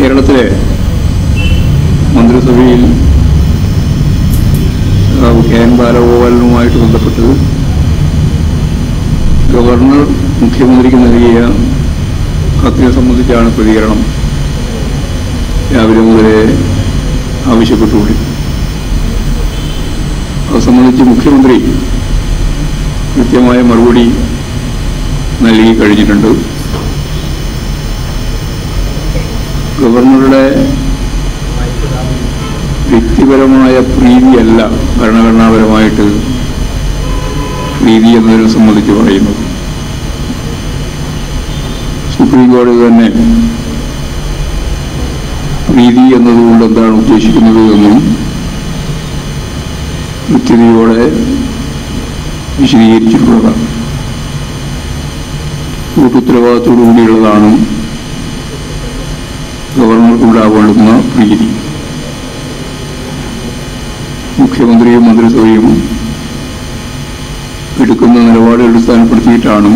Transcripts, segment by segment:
കേരളത്തിലെ മന്ത്രിസഭയിൽ ആ, കെ എൻ ബാലഗോപാലനുമായിട്ട് ബന്ധപ്പെട്ട് ഗവർണർ മുഖ്യമന്ത്രിക്ക് നൽകിയ കത്തിനെ സംബന്ധിച്ചാണ് പ്രതികരണം രാവിലെ മുതലേ ആവശ്യപ്പെട്ടുകൊണ്ടിരുന്നത് അത് സംബന്ധിച്ച് മുഖ്യമന്ത്രി കൃത്യമായ മറുപടി നൽകി കഴിഞ്ഞിട്ടുണ്ട് ഗവർണറുടെ വ്യക്തിപരമായ പ്രീതിയല്ല ഭരണഘടനാപരമായിട്ട് പ്രീതി എന്നതിനെ സംബന്ധിച്ച് പറയുന്നത് സുപ്രീം കോടതി തന്നെ പ്രീതി എന്നതുകൊണ്ട് എന്താണ് ഉദ്ദേശിക്കുന്നത് എന്നും കൃത്യതയോടെ വിശദീകരിച്ചിട്ടുള്ളതാണ് കൂട്ടുത്തരവാദിത്തോടു കൂടിയുള്ളതാണ് ഗവർണർക്കുണ്ടാവേണ്ടുന്ന പ്രീതി മുഖ്യമന്ത്രിയും മന്ത്രിസഭയും എടുക്കുന്ന നിലപാട് അടിസ്ഥാനപ്പെടുത്തിയിട്ടാണ്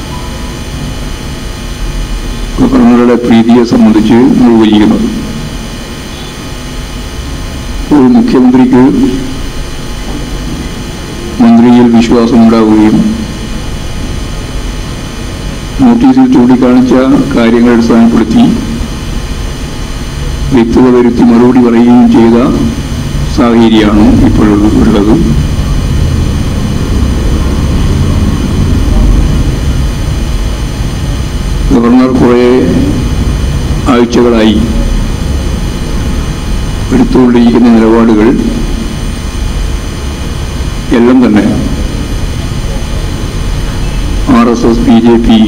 ഗവർണറുടെ പ്രീതിയെ സംബന്ധിച്ച് നിർവചിക്കുന്നത് ഒരു മുഖ്യമന്ത്രിക്ക് മന്ത്രിയിൽ വിശ്വാസമുണ്ടാവുകയും നോട്ടീസിൽ ചൂണ്ടിക്കാണിച്ച കാര്യങ്ങൾ അടിസ്ഥാനപ്പെടുത്തി വ്യക്തത വരുത്തി മറുപടി പറയുകയും ചെയ്ത സാഹചര്യമാണ് ഇപ്പോഴുള്ളത് ഗവർണർ കുറേ ആഴ്ചകളായി എടുത്തുകൊണ്ടിരിക്കുന്ന നിലപാടുകൾ എല്ലാം തന്നെ R S S B J P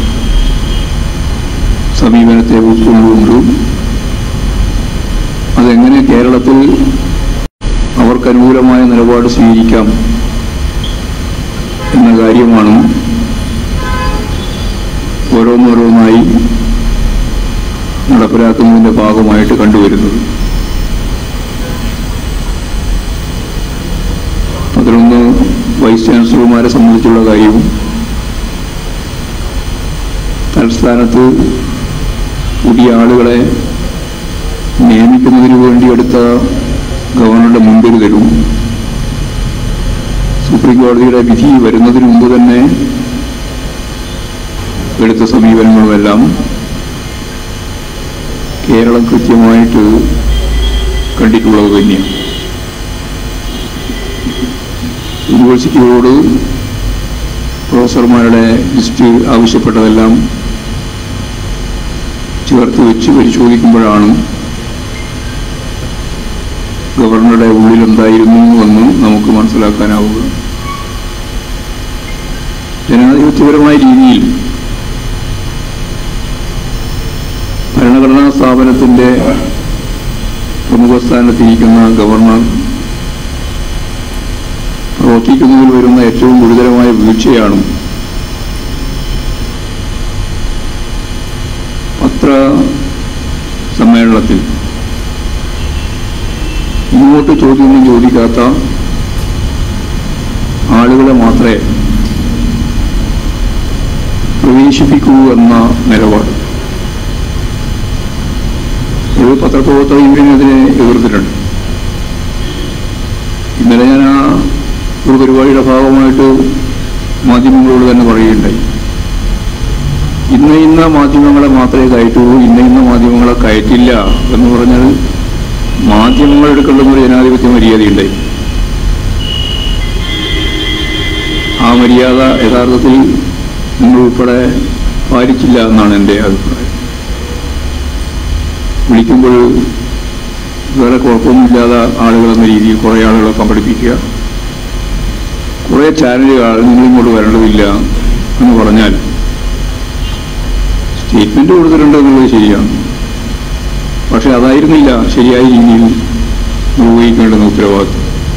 സമീപനത്തെ ഉൾക്കൊണ്ടുകൊണ്ട് അതെങ്ങനെ കേരളത്തിൽ അവർക്ക് അനുകൂലമായ നിലപാട് സ്വീകരിക്കാം എന്ന കാര്യമാണ് ഓരോന്നോരോന്നായി നടപ്പിലാക്കുന്നതിന്റെ ഭാഗമായിട്ട് കണ്ടുവരുന്നത് അതിലൊന്ന് വൈസ് ചാൻസലർമാരെ സംബന്ധിച്ചുള്ള കാര്യവും തൽസ്ഥാനത്ത് പുതിയ ആളുകളെ നിയമിക്കുന്നതിന് വേണ്ടി എടുത്ത ഗവർണറുടെ മുൻകരുതലും സുപ്രീം കോടതിയുടെ വിധി വരുന്നതിന് മുമ്പ് തന്നെ എടുത്ത സമീപനങ്ങളുമെല്ലാം കേരളം കൃത്യമായിട്ട് കണ്ടിട്ടുള്ളത് തന്നെയാണ് യൂണിവേഴ്സിറ്റികളോട് പ്രൊഫസർമാരുടെ ലിസ്റ്റ് ആവശ്യപ്പെട്ടതെല്ലാം ചേർത്ത് വെച്ച് പരിശോധിക്കുമ്പോഴാണ് ഗവർണറുടെ ഉള്ളിൽ എന്തായിരുന്നു എന്ന് നമുക്ക് മനസ്സിലാക്കാനാവുക ജനാധിപത്യപരമായ രീതിയിൽ ഭരണഘടനാ സ്ഥാപനത്തിന്റെ പ്രമുഖ സ്ഥാനത്തിരിക്കുന്ന ഗവർണർ പ്രവർത്തിക്കുന്നതിൽ വരുന്ന ഏറ്റവും ഗുരുതരമായ വീഴ്ചയാണ് പത്ര സമ്മേളനത്തിൽ ഇങ്ങോട്ട് ചോദ്യമൊന്നും ചോദിക്കാത്ത ആളുകളെ മാത്രമേ പ്രവേശിപ്പിക്കൂ എന്ന നിലപാട് ഒരു പത്രപ്രവർത്തക യൂണിയൻ അതിനെ എതിർത്തിട്ടുണ്ട് ഇന്നലെ ഞാൻ ആ ഒരു പരിപാടിയുടെ ഭാഗമായിട്ട് മാധ്യമങ്ങളോട് തന്നെ പറയുകയുണ്ടായി ഇന്ന ഇന്ന മാധ്യമങ്ങളെ മാത്രമേ കയറ്റുള്ളൂ ഇന്ന ഇന്ന മാധ്യമങ്ങളെ കയറ്റില്ല എന്ന് പറഞ്ഞാൽ മാധ്യമങ്ങൾ എടുക്കേണ്ടുന്ന ഒരു ജനാധിപത്യ മര്യാദയുണ്ടായി ആ മര്യാദ യഥാർത്ഥത്തിൽ നിങ്ങൾ ഉൾപ്പെടെ പാലിച്ചില്ല എന്നാണ് എൻ്റെ അഭിപ്രായം വിളിക്കുമ്പോൾ വേറെ കുഴപ്പമൊന്നുമില്ലാതെ ആളുകളെന്ന രീതിയിൽ കുറേ ആളുകളെ പങ്കെടുപ്പിക്കുക കുറേ ചാനലുകൾ നിങ്ങൾ ഇങ്ങോട്ട് വരേണ്ടതില്ല എന്ന് പറഞ്ഞാൽ സ്റ്റേറ്റ്മെന്റ് കൊടുത്തിട്ടുണ്ട് എന്നുള്ളത് ശരിയാണ് പക്ഷെ അതായിരുന്നില്ല ശരിയായ രീതിയിൽ നിർവഹിക്കേണ്ടുന്ന ഉത്തരവാദിത്വം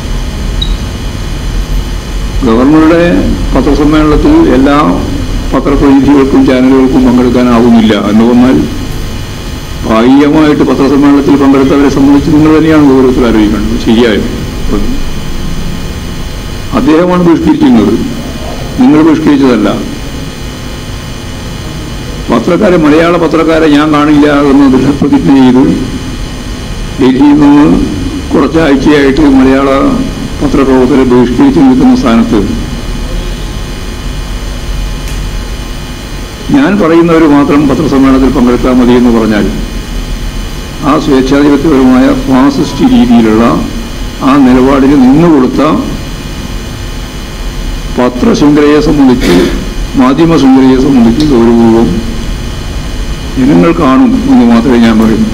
ഗവർണറുടെ പത്രസമ്മേളനത്തിൽ എല്ലാ പത്രപ്രതിനിധികൾക്കും ചാനലുകൾക്കും പങ്കെടുക്കാനാവുന്നില്ല എന്ന് വന്നാൽ ഭാഗികമായിട്ട് പത്രസമ്മേളനത്തിൽ പങ്കെടുത്തവരെ സംബന്ധിച്ച് നിങ്ങൾ തന്നെയാണ് ഗൗരവത്തിൽ ആലോചിക്കേണ്ടത് ശരിയായത് അദ്ദേഹമാണ് ബഹിഷ്കരിക്കുന്നത് നിങ്ങൾ ബഹിഷ്കരിച്ചതല്ല പത്രക്കാരെ മലയാള പത്രക്കാരെ ഞാൻ കാണില്ല എന്ന് ദൃഢപ്രതിജ്ഞ ചെയ്ത് ഡൽഹിയിൽ നിന്ന് കുറച്ചാഴ്ചയായിട്ട് മലയാള പത്രപ്രവർത്തകരെ ബഹിഷ്കരിച്ചു നിൽക്കുന്ന സ്ഥാനത്ത് ഞാൻ പറയുന്നവർ മാത്രം പത്രസമ്മേളനത്തിൽ പങ്കെടുത്താൽ മതി എന്ന് പറഞ്ഞാൽ ആ സ്വേച്ഛാധിപത്യപരമായ ഫാസിസ്റ്റ് രീതിയിലുള്ള ആ നിലപാടിന് നിന്നുകൊടുത്ത പത്രശൃംഖലയെ സംബന്ധിച്ച് മാധ്യമ ശൃംഖലയെ സംബന്ധിച്ച് ഗൗരവവും ജനങ്ങൾ കാണും എന്ന് മാത്രമേ ഞാൻ പറയുന്നു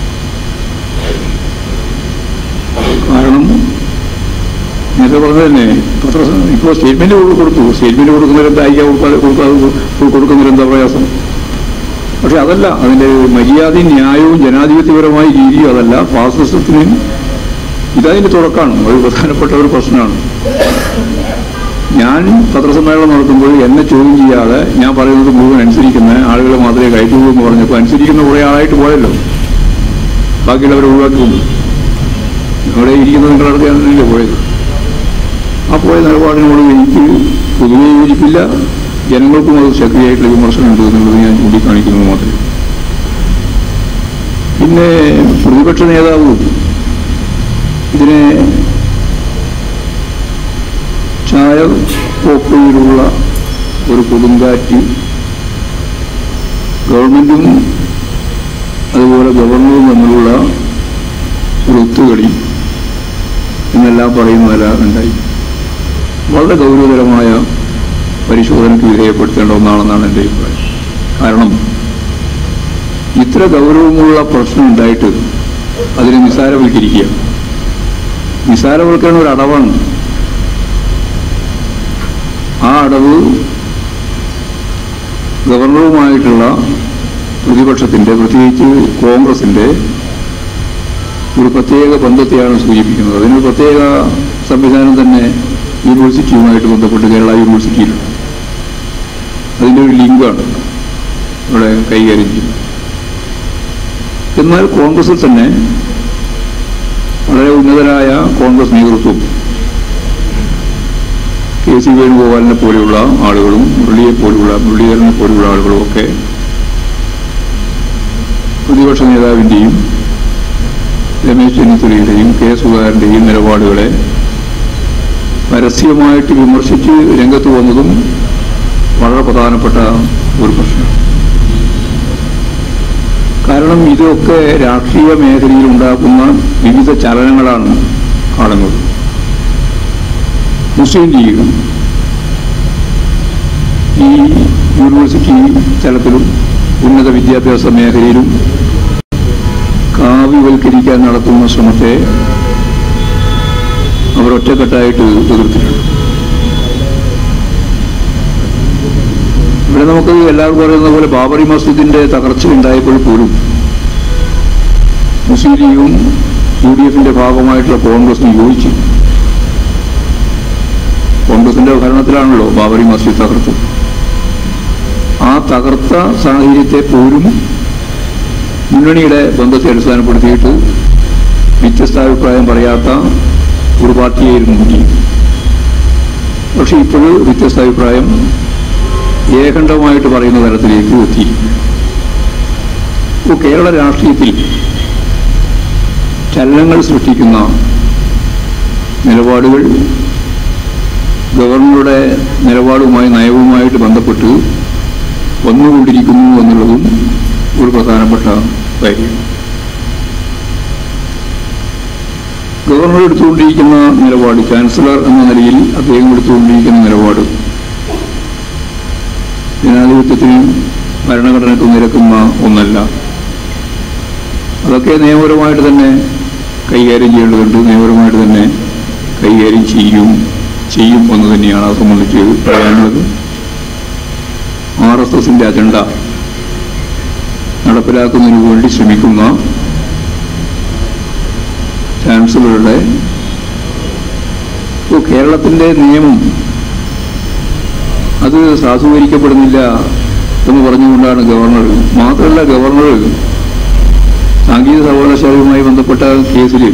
കാരണം നേരത്തെ പറഞ്ഞ തന്നെ പത്ര ഇപ്പോൾ സ്റ്റേറ്റ്മെന്റ് കൊടുത്തു സ്റ്റേറ്റ്മെന്റ് കൊടുക്കുന്നവർ എന്താ അയക്കാൻ കൊടുക്കാതെ കൊടുക്കാതെ കൊടുക്കുന്നവർ എന്താ പ്രയാസം പക്ഷെ അതല്ല അതിന്റെ മര്യാദയും ന്യായവും ജനാധിപത്യപരമായ രീതിയും അതല്ല ഫാസിസത്തിന് ഇതതിന്റെ തുടക്കമാണ് ഒരു പ്രധാനപ്പെട്ട ഒരു പ്രശ്നമാണ് ഞാൻ പത്രസമ്മേളനം നടത്തുമ്പോൾ എന്നെ ചോദ്യം ചെയ്യാതെ ഞാൻ പറയുന്നത് മുഴുവൻ അനുസരിക്കുന്ന ആളുകളെ മാത്രമേ കയറ്റുള്ളൂ എന്ന് പറഞ്ഞപ്പോൾ അനുസരിക്കുന്ന കുറേ ആളായിട്ട് പോയല്ലോ ബാക്കിയുള്ളവരെ ഒഴിവാക്കിക്കൊണ്ട് ഇവിടെ ഇരിക്കുന്ന നിങ്ങളടക്കാനല്ലേ പോയത് ആ പോയ നിലപാടിനോട് എനിക്ക് പൊതുവെ യോജിപ്പില്ല ജനങ്ങൾക്കും അത് ശക്തിയായിട്ടുള്ള വിമർശനമുണ്ട് എന്നുള്ളത് ഞാൻ ചൂണ്ടിക്കാണിക്കുന്നത് മാത്രമേ പിന്നെ പ്രതിപക്ഷ നേതാവ് ഇതിനെ ചായ കോപ്പയിലുള്ള ഒരു കൊടുങ്കാറ്റ് ഗവൺമെന്റും അതുപോലെ ഗവർണറും തമ്മിലുള്ള ഒരു ഒത്തുകളി എന്നെല്ലാം പറയുന്നതല്ല ഉണ്ടായി വളരെ ഗൗരവതരമായ പരിശോധനയ്ക്ക് വിധേയപ്പെടുത്തേണ്ട ഒന്നാണെന്നാണ് എൻ്റെ അഭിപ്രായം കാരണം ഇത്ര ഗൗരവമുള്ള പ്രശ്നം ഉണ്ടായിട്ട് അതിനെ നിസ്സാരവൽക്കരിക്കുക നിസ്സാരവൽക്കരണം ഒരു അടവാണ് ആ അടവ് ഗവർണറുമായിട്ടുള്ള പ്രതിപക്ഷത്തിന്റെ പ്രത്യേകിച്ച് കോൺഗ്രസിന്റെ ഒരു പ്രത്യേക ബന്ധത്തെയാണ് സൂചിപ്പിക്കുന്നത് അതിനൊരു പ്രത്യേക സംവിധാനം തന്നെ യൂണിവേഴ്സിറ്റിയുമായിട്ട് ബന്ധപ്പെട്ട് കേരള യൂണിവേഴ്സിറ്റിയിലുണ്ട് അതിൻ്റെ ഒരു ലിങ്കാണ് ഇവിടെ കൈകാര്യം ചെയ്യുന്നത് എന്നാൽ കോൺഗ്രസിൽ തന്നെ വളരെ ഉന്നതരായ കോൺഗ്രസ് നേതൃത്വം കെ സി വേണുഗോപാലിനെ പോലെയുള്ള ആളുകളും മുരളിയെ പോലുള്ള മുരളീധരനെ പോലെയുള്ള ആളുകളും ഒക്കെ പ്രതിപക്ഷ നേതാവിൻ്റെയും രമേശ് ചെന്നിത്തലയുടെയും കെ സുധാകരൻ്റെയും നിലപാടുകളെ പരസ്യമായിട്ട് വിമർശിച്ച് രംഗത്ത് വന്നതും വളരെ പ്രധാനപ്പെട്ട ഒരു പ്രശ്നം കാരണം ഇതൊക്കെ രാഷ്ട്രീയ മേഖലയിൽ ഉണ്ടാക്കുന്ന വിവിധ ചലനങ്ങളാണ് കാണുന്നത് മുസ്ലിം ലീഗ് ഈ യൂണിവേഴ്സിറ്റി തലത്തിലും ഉന്നത വിദ്യാഭ്യാസ മേഖലയിലും കാവ്യവൽക്കരിക്കാൻ നടത്തുന്ന ശ്രമത്തെ അവർ ഒറ്റക്കെട്ടായിട്ട് എതിർത്തിട്ടുണ്ട് ഇവിടെ നമുക്ക് എല്ലാവർക്കും പറയുന്ന പോലെ ബാബറി മസ്ജിദിന്റെ തകർച്ച ഉണ്ടായപ്പോൾ പോലും മുസ്ലിം ലീഗും യു ഡി എഫിന്റെ ഭാഗമായിട്ടുള്ള കോൺഗ്രസിന് യോജിച്ചു കോൺഗ്രസിന്റെ ഭരണത്തിലാണല്ലോ ബാബറി മസ്ജിദ് തകർത്തത് ആ തകർത്ത സാഹചര്യത്തെ പോലും മുന്നണിയുടെ ബന്ധത്തെ അടിസ്ഥാനപ്പെടുത്തിയിട്ട് വ്യത്യസ്താഭിപ്രായം പറയാത്ത ഒരു പാർട്ടിയായിരുന്നു മുന്നണി പക്ഷെ ഇപ്പോഴും വ്യത്യസ്താഭിപ്രായം ഏകണ്ഠമായിട്ട് പറയുന്ന തരത്തിലേക്ക് എത്തി ഇപ്പോൾ കേരള രാഷ്ട്രീയത്തിൽ ചലനങ്ങൾ സൃഷ്ടിക്കുന്ന നിലപാടുകൾ ഗവർണറുടെ നിലപാടുമായി നയവുമായിട്ട് ബന്ധപ്പെട്ട് വന്നുകൊണ്ടിരിക്കുന്നു എന്നുള്ളതും ഒരു പ്രധാനപ്പെട്ട കാര്യമാണ് ഗവർണർ എടുത്തുകൊണ്ടിരിക്കുന്ന നിലപാട് ചാൻസലർ എന്ന നിലയിൽ അദ്ദേഹം എടുത്തുകൊണ്ടിരിക്കുന്ന നിലപാട് ജനാധിപത്യത്തിനും ഭരണഘടനയ്ക്കും നിരക്കുന്ന ഒന്നല്ല അതൊക്കെ നിയമപരമായിട്ട് തന്നെ കൈകാര്യം ചെയ്യേണ്ടതുണ്ട് നിയമപരമായിട്ട് തന്നെ കൈകാര്യം ചെയ്യും ചെയ്യും എന്ന് തന്നെയാണ് അത് സംബന്ധിച്ച് പറയാനുള്ളത് ആർ എസ് എസിന്റെ അജണ്ട നടപ്പിലാക്കുന്നതിന് വേണ്ടി ശ്രമിക്കുന്ന ചാൻസലറുടെ ഇപ്പോൾ കേരളത്തിന്റെ നിയമം അത് സാധൂകരിക്കപ്പെടുന്നില്ല എന്ന് പറഞ്ഞുകൊണ്ടാണ് ഗവർണർ മാത്രമല്ല ഗവർണർ സാങ്കേതിക സർവകലാശാലയുമായി ബന്ധപ്പെട്ട കേസിൽ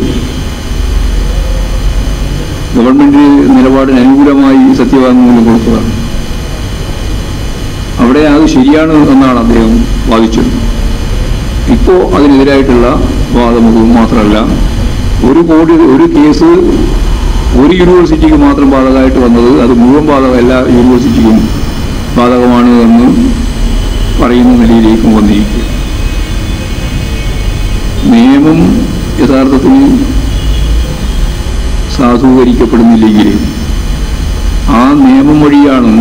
ഗവൺമെന്റ് നിലപാടിന് അനുകൂലമായി സത്യവാങ്മൂലം കൊടുത്തതാണ് അവിടെ അത് ശരിയാണ് എന്നാണ് അദ്ദേഹം വാദിച്ചത് ഇപ്പോൾ അതിനെതിരായിട്ടുള്ള വാദമുഖവും മാത്രമല്ല ഒരു കോടി ഒരു കേസ് ഒരു യൂണിവേഴ്സിറ്റിക്ക് മാത്രം ബാധകമായിട്ട് വന്നത് അത് മുഴുവൻ ബാധകം എല്ലാ യൂണിവേഴ്സിറ്റിക്കും ബാധകമാണ് എന്ന് പറയുന്ന നിലയിലേക്കും വന്നിരിക്കുക നിയമം യഥാർത്ഥത്തിൽ സാധൂകരിക്കപ്പെടുന്നില്ലെങ്കിൽ ആ നിയമം വഴിയാണ്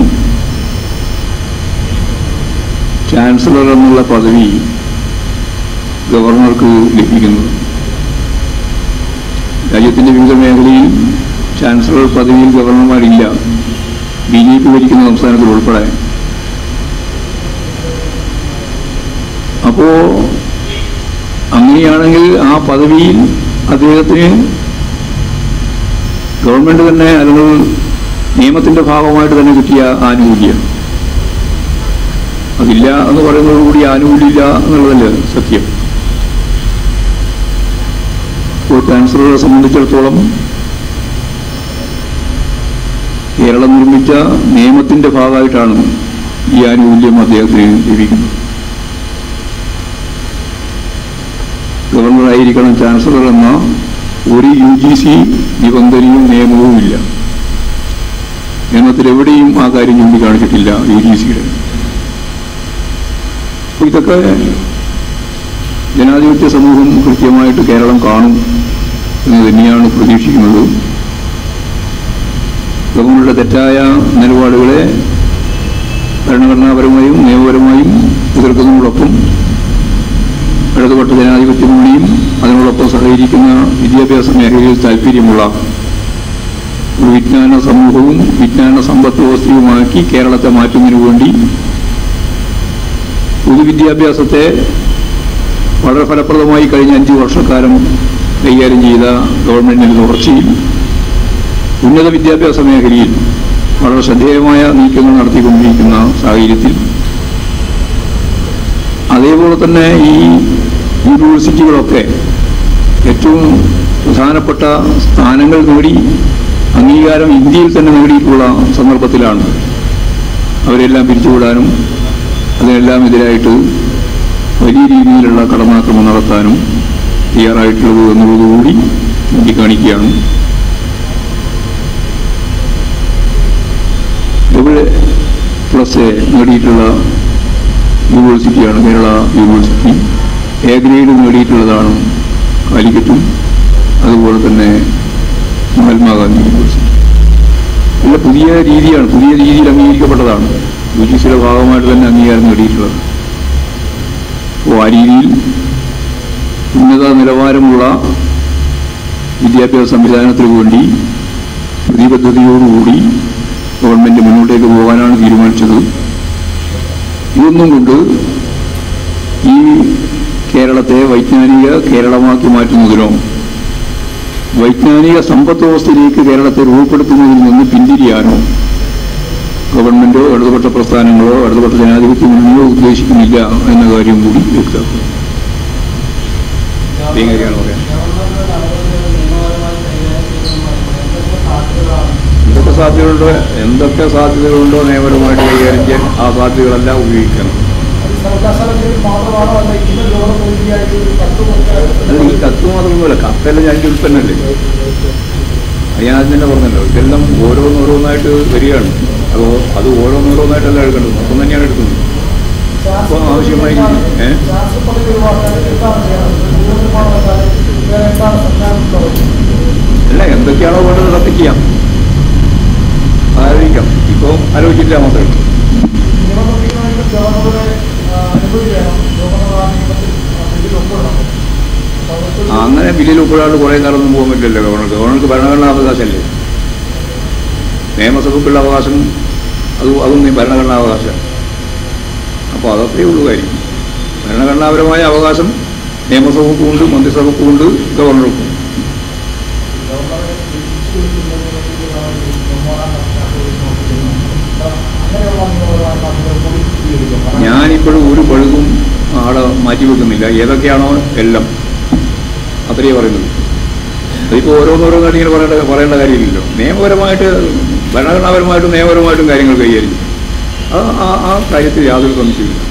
ചാൻസലർ എന്നുള്ള പദവി ഗവർണർക്ക് ലഭിക്കുന്നത് രാജ്യത്തിന്റെ വിവിധ മേഖലയിൽ ചാൻസലർ പദവിയിൽ ഗവർണർമാരില്ല ബി ജെ പി ഭരിക്കുന്ന സംസ്ഥാനത്തിൽ ഉൾപ്പെടെ അപ്പോ അങ്ങനെയാണെങ്കിൽ ആ പദവിയിൽ അദ്ദേഹത്തിന് ഗവൺമെന്റ് തന്നെ അല്ലെങ്കിൽ നിയമത്തിന്റെ ഭാഗമായിട്ട് തന്നെ കിട്ടിയ ആനുകൂല്യം അതില്ല എന്ന് പറയുന്നതോടുകൂടി ആനുകൂല്യമില്ല എന്നുള്ളതല്ലേ സത്യം ഇപ്പോൾ ചാൻസലറെ സംബന്ധിച്ചിടത്തോളം കേരളം നിർമ്മിച്ച നിയമത്തിന്റെ ഭാഗമായിട്ടാണ് ഈ ആനുകൂല്യം അദ്ദേഹത്തിന് ലഭിക്കുന്നത് ഗവർണറായിരിക്കണം ചാൻസലർ എന്ന ഒരു യു ജി സി നിബന്ധനയും നിയമവുമില്ല നിയമത്തിൽ എവിടെയും ആ കാര്യം ചൂണ്ടിക്കാണിച്ചിട്ടില്ല യു ജി സിയുടെ അപ്പൊ ഇതൊക്കെ ജനാധിപത്യ സമൂഹം കൃത്യമായിട്ട് കേരളം കാണും എന്ന് തന്നെയാണ് പ്രതീക്ഷിക്കുന്നത് ഗവൺമെന്റിന്റെ തെറ്റായ നിലപാടുകളെ ഭരണഘടനാപരമായും നിയമപരമായും എതിർക്കുന്നതോടൊപ്പം ഇടതുപക്ഷ ജനാധിപത്യ മുന്നണിയും അതിനോടൊപ്പം സഹകരിക്കുന്ന വിദ്യാഭ്യാസ മേഖലയിൽ താല്പര്യമുള്ള ഒരു വിജ്ഞാന സമൂഹവും വിജ്ഞാന സമ്പദ് വ്യവസ്ഥയുമാക്കി കേരളത്തെ മാറ്റുന്നതിനു വേണ്ടി പൊതുവിദ്യാഭ്യാസത്തെ വളരെ ഫലപ്രദമായി കഴിഞ്ഞ അഞ്ചു വർഷക്കാലം കൈകാര്യം ചെയ്ത ഗവൺമെന്റിന്റെ തുടർച്ചയിൽ ഉന്നത വിദ്യാഭ്യാസ മേഖലയിൽ വളരെ ശ്രദ്ധേയമായ നീക്കങ്ങൾ നടത്തിക്കൊണ്ടിരിക്കുന്ന സാഹചര്യത്തിൽ അതേപോലെ തന്നെ ഈ യൂണിവേഴ്സിറ്റികളൊക്കെ ഏറ്റവും പ്രധാനപ്പെട്ട സ്ഥാനങ്ങൾ നേടി അംഗീകാരം ഇന്ത്യയിൽ തന്നെ നേടിയിട്ടുള്ള സന്ദർഭത്തിലാണ് അവരെല്ലാം പിരിച്ചുവിടാനും അതിനെല്ലാം എതിരായിട്ട് വലിയ രീതിയിലുള്ള കടന്നാക്രമണം നടത്താനും തയ്യാറായിട്ടുള്ളത് എന്നുള്ളതുകൂടി ചൂണ്ടിക്കാണിക്കുകയാണ് ഡബിൾ പ്ലസ് എ നേടിയിട്ടുള്ള യൂണിവേഴ്സിറ്റിയാണ് കേരള യൂണിവേഴ്സിറ്റി എ ഗ്രേഡ് നേടിയിട്ടുള്ളതാണ് കാലിക്കറ്റും അതുപോലെ തന്നെ മഹാത്മാഗാന്ധി യൂണിവേഴ്സിറ്റി ഇല്ല പുതിയ രീതിയാണ് പുതിയ രീതിയിൽ അംഗീകരിക്കപ്പെട്ടതാണ് യു ജി സിയുടെ ഭാഗമായിട്ട് തന്നെ അംഗീകാരം നേടിയിട്ടുള്ളത് അപ്പോൾ ആ രീതിയിൽ ഉന്നത നിലവാരമുള്ള വിദ്യാഭ്യാസ സംവിധാനത്തിന് വേണ്ടി പ്രതിബദ്ധതയോടുകൂടി ഗവൺമെന്റ് മുന്നോട്ടേക്ക് പോകാനാണ് തീരുമാനിച്ചത് ഇതൊന്നും കൊണ്ട് ഈ കേരളത്തെ വൈജ്ഞാനിക കേരളമാക്കി മാറ്റുന്നതിനോ വൈജ്ഞാനിക സമ്പദ് വ്യവസ്ഥയിലേക്ക് കേരളത്തെ രൂപപ്പെടുത്തുന്നതിൽ നിന്ന് പിന്തിരിയാനോ ഗവൺമെന്റോ ഇടതുപക്ഷ പ്രസ്ഥാനങ്ങളോ ഇടതുപക്ഷ ജനാധിപത്യ മുന്നണിയോ ഉദ്ദേശിക്കുന്നില്ല എന്ന കാര്യം കൂടി വ്യക്തമാക്കും ഈ കാര്യമാണ് പറയാൻ എന്തൊക്കെ സാധ്യതകളുണ്ടോ എന്തൊക്കെ സാധ്യതകളുണ്ടോ നിയമപരമായിട്ട് കൈകാര്യം ചെയ്യാൻ ആ സാധ്യതകളെല്ലാം ഉപയോഗിക്കണം മാത്രമാണോ അല്ല ഇന്ന് ലോകം പൂർത്തിയായിട്ട് ഒരു കത്ത് കൊടുക്കാൻ അത് ഈ കത്ത് മാത്രമൊന്നുമല്ല കത്തെല്ലാം ഞാൻ ഉൽപ്പന്നല്ലേ അത് ഞാൻ ആദ്യം തന്നെ പറഞ്ഞല്ലോ ഇതെല്ലാം ഓരോന്നോരോന്നായിട്ട് വരികയാണ് അപ്പോൾ അത് ഓരോന്നോരോന്നായിട്ടല്ല എടുക്കേണ്ടത് മൊത്തം തന്നെയാണ് എടുക്കുന്നത് അപ്പോൾ ആവശ്യമായി ഏ ശാസ്ത്ര പദ്ധതി ഒഴിവാക്കാൻ എന്താണ് ചെയ്യണത് നിർമ്മാണം വെച്ചാൽ വേറെ എന്താണ് സംവിധാനത്തിലുള്ളത് അല്ല എന്തൊക്കെയാണോ വേണ്ടത് അതൊക്കെ ചെയ്യാം ആലോചിക്കാം ഇപ്പോൾ ആലോചിച്ചില്ല മാത്രമേ ഉള്ളൂ നിയമനിർമ്മിക്കണമെങ്കിൽ ഗവർണറുടെ അനുമതി വേണം ഗവർണർ ആ നിയമത്തിൽ ഇതിൽ ഒപ്പിടണം ആ, അങ്ങനെ ബില്ലിൽ ഒപ്പിടാണ്ട് കുറേ കാലമൊന്നും പോകാൻ പറ്റില്ലല്ലോ ഗവർണർക്ക് ഗവർണർക്ക് ഭരണഘടനാ അവകാശമല്ലേ നിയമസഭയ്ക്കുള്ള അവകാശം അത് അതും ഈ ഭരണഘടനാ അവകാശം അപ്പോൾ അതൊക്കെ ഉള്ളൂ കാര്യം ഭരണഘടനാപരമായ അവകാശം നിയമസഭയ്ക്കും ഉണ്ട് മന്ത്രിസഭയ്ക്കും ഉണ്ട് ഗവർണർക്കും ഉണ്ട്. ഗവർണറെ തിരിച്ചു വിളിക്കുന്നതിന് നിർമ്മാണം നടത്താൻ അങ്ങനെയുള്ള നിയമപരമായ നടപടികൾ കൂടി സ്വീകരിക്കും ഞാനിപ്പോഴും ഒരു പഴുതും ആടെ മാറ്റിവെക്കുന്നില്ല ഏതൊക്കെയാണോ എല്ലാം അത്രയേ പറയുന്നുള്ളൂ അതിപ്പോൾ ഓരോന്നോരോന്നായിട്ട് ഇങ്ങനെ പറയേണ്ട പറയേണ്ട കാര്യമില്ലല്ലോ നിയമപരമായിട്ട് ഭരണഘടനാപരമായിട്ടും നിയമപരമായിട്ടും കാര്യങ്ങൾ കൈകാര്യം ചെയ്യും. ആ ആ- ആ കാര്യത്തിൽ യാതൊരു സംശയമില്ല